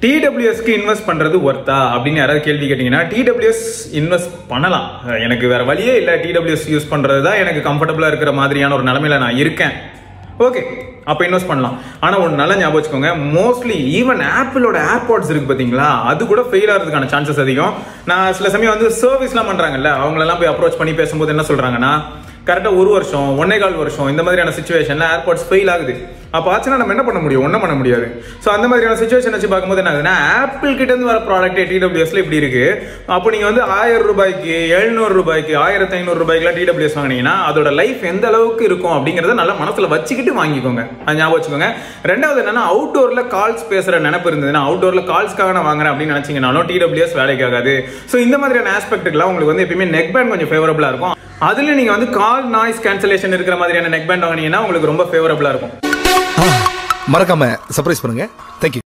டிடபிள்யூஎஸ்க்கு invest பண்றது ஒர்த்தா அப்படின்னு யாராவது கேள்வி கேட்டீங்கன்னா டிடபிள்யூஎஸ் இன்வெஸ்ட் பண்ணலாம் எனக்கு வேற வழியே இல்லை டிடபிள்யூஎஸ் யூஸ் பண்றது தான் எனக்கு கம்ஃபர்டபுளா இருக்கிற மாதிரியான ஒரு நிலைமையில நான் இருக்கேன் ஓகே அப்போ இன்வெஸ்ட் பண்ணலாம் ஆனால் ஒன்று நல்லா ஞாபகம் வச்சுக்கோங்க மோஸ்ட்லி ஈவன் ஆப்பிளோட ஏர்பாட்ஸ் இருக்கு பார்த்தீங்களா அது கூட ஃபெயில் ஆகிறதுக்கான சான்சஸ் அதிகம் நான் சில சமயம் வந்து சர்வீஸ்லாம் பண்ணுறாங்கல்ல அவங்களெல்லாம் போய் அப்ரோச் பண்ணி பேசும்போது என்ன சொல்கிறாங்கன்னா கரெக்டாக ஒரு வருஷம் ஒன்னே கால் வருஷம் இந்த மாதிரியான சுச்சுவேஷனில் ஏர்பாட்ஸ் ஃபெயில் ஆகுது அப்போ ஆச்சுன்னா நம்ம என்ன பண்ண முடியும் ஒன்றும் பண்ண முடியாது ஸோ அந்த மாதிரியான சுச்சுவேஷன் வச்சு பார்க்கும்போது என்ன ஆகுதுன்னா ஆப்பிள் கிட்ட இருந்து வர ப்ராடக்ட் டிடபிள்யூஎஸ்ல இப்படி இருக்கு அப்போ நீங்கள் வந்து ஆயிரம் ரூபாய்க்கு எழுநூறு ரூபாய்க்கு ஆயிரத்தி ஐநூறு ரூபாய்க்குலாம் டிடபிள்யூஎஸ் வாங்கினீங்கன்னா அதோட லைஃப் எந்த அளவுக்கு இருக்கும் அப்படிங்கிறத நல்லா மனசில் வச்சுக்கிட்டு வாங்கிக்கோங்க அது ஞாபகம் வச்சுக்கோங்க ரெண்டாவது என்னன்னா அவுட்டோரில் கால்ஸ் பேசுகிற நினப்பு இருந்ததுன்னா அவுட்டோரில் கால்ஸ்க்காக நான் வாங்குறேன் அப்படின்னு நினச்சிங்கனாலும் டிடபிள்யூஎஸ் வேலைக்கு ஆகாது ஸோ இந்த மாதிரியான ஆஸ்பெக்ட்டுக்குலாம் உங்களுக்கு வந்து எப்பயுமே நெக் பேண்ட் கொஞ்சம் ஃபேவரபுளாக இருக்கும் அதுல நீங்க வந்து கால் நாய்ஸ் கேன்சலேஷன் இருக்கிற மாதிரியான நெக் பேண்ட் வாங்கினீங்கன்னா உங்களுக்கு ரொம்ப ஃபேவரபுளா இருக்கும் மறக்காம சர்ப்ரைஸ் பண்ணுங்க தேங்க்யூ